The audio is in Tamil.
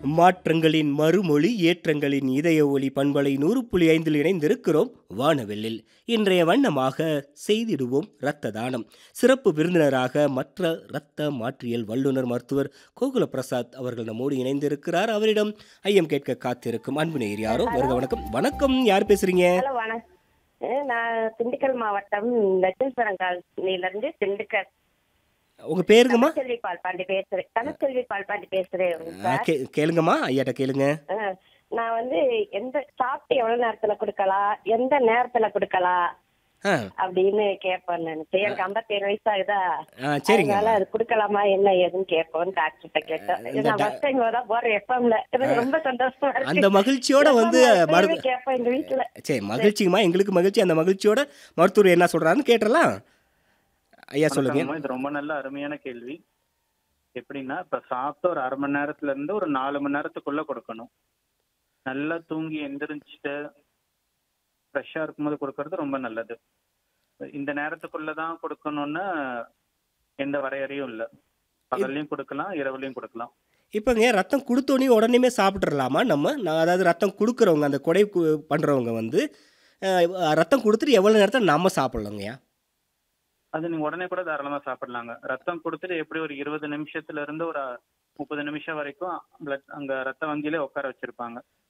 மாற்றங்களின் மறுமொழி ஏற்றங்களின் இதய ஒலி பண்பலை நூறு புள்ளி ஐந்தில் இணைந்திருக்கிறோம் வானவெல்லில் இன்றைய வண்ணமாக செய்திடுவோம் இரத்த தானம் சிறப்பு விருந்தினராக மற்ற இரத்த மாற்றியல் வல்லுநர் மருத்துவர் கோகுல பிரசாத் அவர்கள் நம்மோடு இணைந்திருக்கிறார் அவரிடம் ஐயம் கேட்க காத்திருக்கும் அன்பு நேயர் யாரோ வருக வணக்கம் வணக்கம் யார் பேசுறீங்க ஹலோ வணக்கம் நான் திண்டுக்கல் மாவட்டம் லட்சுமிபுரம் காலனில இருந்து திண்டுக்கல் உங்க பேருங்கம்மா தமிழ்செல்வி பால்பாண்டி பேசுறேன் தமிழ்செல்வி பால்பாண்டி பேசுறேன் ஆ, சார் கே- கேளுங்கம்மா ஐயாட்ட கேளுங்க ஆ, நான் வந்து எந்த சாப்பிட்டு எவ்வளவு நேரத்துல கொடுக்கலாம் எந்த நேரத்துல கொடுக்கலாம் ஆ அப்படின்னு கேட்பேன் நினைச்சேன் எனக்கு ஐம்பத்தேழு வயசு ஆகுதா ஆ சரிங்க அதனால அது கொடுக்கலாமா என்ன ஏதுன்னு கேட்போம் டாக்டர்கிட்ட கேட்டேன் இந்த நான் டா- ஃபர்ஸ்ட் டைம் தான் போறேன் எஃப்எம்ல எனக்கு ரொம்ப சந்தோஷமா இருக்கு அந்த மகிழ்ச்சியோட வந்து எப்பவுமே மரு கேட்பேன் எங்க வீட்டுல சரி மகிழ்ச்சிங்கம்மா எங்களுக்கு மகிழ்ச்சி அந்த மகிழ்ச்சியோட மருத்துவர் என்ன சொல்றாருன்னு கேட்டலாம் ஐயா சொல்லுங்க வணக்கம்மா. இது ரொம்ப நல்ல அருமையான கேள்வி எப்படின்னா இப்ப சாப்பிட்டு ஒரு அரை மணி நேரத்துல இருந்து ஒரு நாலு மணி நேரத்துக்குள்ள கொடுக்கணும் நல்லா தூங்கி எந்திரிச்சிட்டு ஃப்ரெஷ்ஷா இருக்கும்போது கொடுக்கறது ரொம்ப நல்லது இந்த நேரத்துக்குள்ள தான் கொடுக்கணும்னு எந்த வரையறையும் இல்லை பகல்லையும் கொடுக்கலாம் இரவுலையும் கொடுக்கலாம் இப்போங்க ரத்தம் கொடுத்தோன்னே உடனேமே சாப்பிட்றலாமா நம்ம நான் அதாவது ரத்தம் கொடுக்குறவங்க அந்த கொடை கு- பண்றவங்க வந்து அஹ், ரத்தம் கொடுத்துட்டு எவ்வளோ நேரத்தில் நம்ம சாப்பிட்லாங்கய்யா அது நீங்க உடனே கூட தாராளமா சாப்பிடலாங்க ரத்தம் கொடுத்துட்டு எப்படி ஒரு இருபது நிமிஷத்துல இருந்து ஒரு முப்பது நிமிஷம் வரைக்கும் blood அங்க ரத்த வங்கியிலே உட்கார வச்சிருப்பாங்க